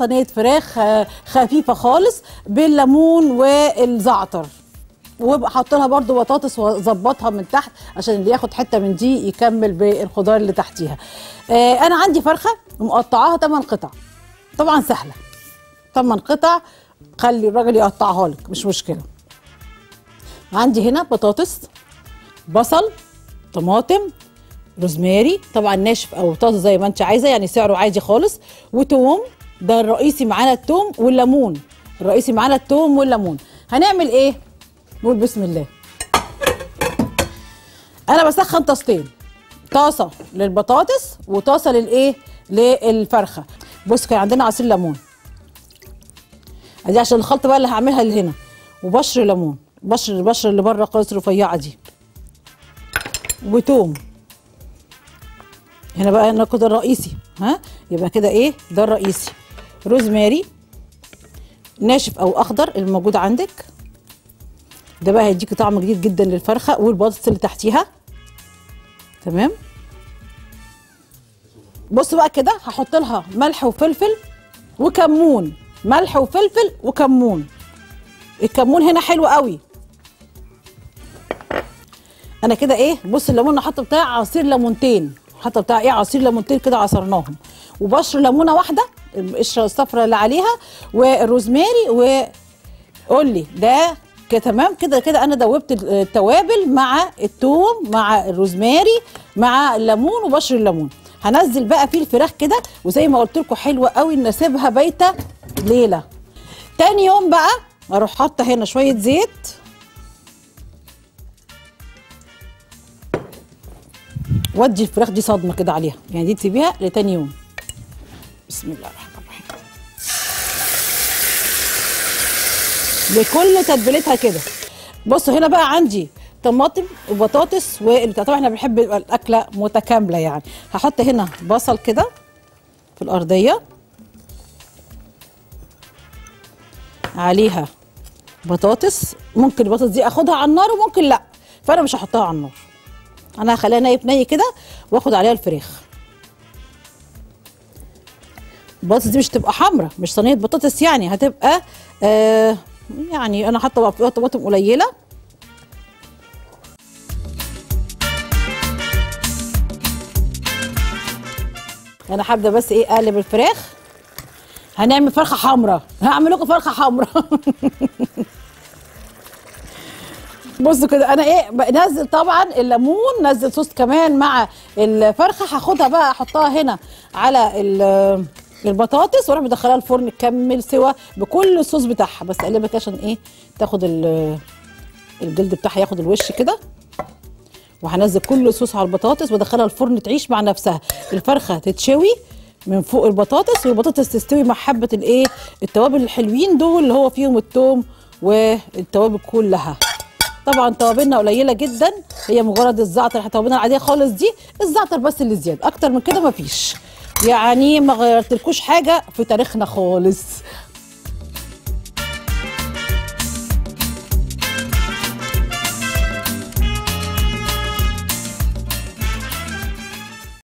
صينيه فراخ آه، خفيفه خالص بالليمون والزعتر وابقى حاطط لها برده بطاطس واظبطها من تحت عشان اللي ياخد حته من دي يكمل بالخضار اللي تحتيها آه انا عندي فرخه مقطعاها 8 قطع طبعا سهله 8 قطع خلي الراجل يقطعها لك مش مشكله عندي هنا بطاطس بصل طماطم روزماري طبعا ناشف او طازه زي ما انت عايزه يعني سعره عادي خالص وتوم ده الرئيسي معانا التوم والليمون الرئيسي معانا التوم والليمون هنعمل ايه نقول بسم الله انا بسخن طاستين طاسه للبطاطس وطاسه للايه للفرخه بص كان عندنا عصير ليمون ادي عشان الخلطه بقى اللي هعملها اللي هنا وبشر ليمون بشر البشر اللي بره خالص الرفيعه دي وتوم هنا بقى انا كده الرئيسي ها يبقى كده ايه ده الرئيسي روزماري ناشف او اخضر الموجود عندك ده بقى هيديكي طعم جديد جدا للفرخه والبطاطس اللي تحتيها تمام بصوا بقى كده هحط لها ملح وفلفل وكمون ملح وفلفل وكمون الكمون هنا حلو قوي انا كده ايه بص الليمون انا حاطه بتاع عصير ليمونتين حاطه بتاع ايه عصير ليمونتين كده عصرناهم وبشر ليمونه واحده القشره الصفراء اللي عليها والروزماري وقول لي ده كده تمام كده كده انا دوبت التوابل مع الثوم مع الروزماري مع الليمون وبشر الليمون هنزل بقى فيه الفراخ كده وزي ما قلت لكم حلوه قوي ان اسيبها بايته ليله تاني يوم بقى اروح حاطه هنا شويه زيت ودي الفراخ دي صدمه كده عليها يعني دي تسيبيها لتاني يوم بسم الله الرحمن الرحيم بكل تتبيلتها كده بصوا هنا بقى عندي طماطم وبطاطس والبتاع طبعا احنا بنحب يبقى الاكله متكامله يعني هحط هنا بصل كده في الارضيه عليها بطاطس ممكن البطاطس دي اخدها على النار وممكن لا فانا مش هحطها على النار انا هخليها ني في ني كده واخد عليها الفراخ البطاطس دي مش تبقى حمرا مش صينيه بطاطس يعني هتبقى آه يعني انا حاطه فيها طماطم قليله انا هبدا بس ايه اقلب الفراخ هنعمل فرخه حمراء هعمل لكم فرخه حمراء بصوا كده انا ايه بنزل طبعا الليمون نزل صوص كمان مع الفرخه هاخدها بقى احطها هنا على ال- البطاطس واروح مدخلها الفرن تكمل سوا بكل الصوص بتاعها بس اقلبها كده عشان ايه تاخد ال- الجلد بتاعها ياخد الوش كده وهنزل كل الصوص على البطاطس وادخلها الفرن تعيش مع نفسها الفرخه تتشوي من فوق البطاطس والبطاطس تستوي مع حبه الايه التوابل الحلوين دول اللي هو فيهم الثوم والتوابل كلها طبعا توابلنا قليله جدا هي مجرد الزعتر احنا توابلنا العاديه خالص دي الزعتر بس اللي زياده اكتر من كده مفيش يعني ما غيرتلكوش حاجه في تاريخنا خالص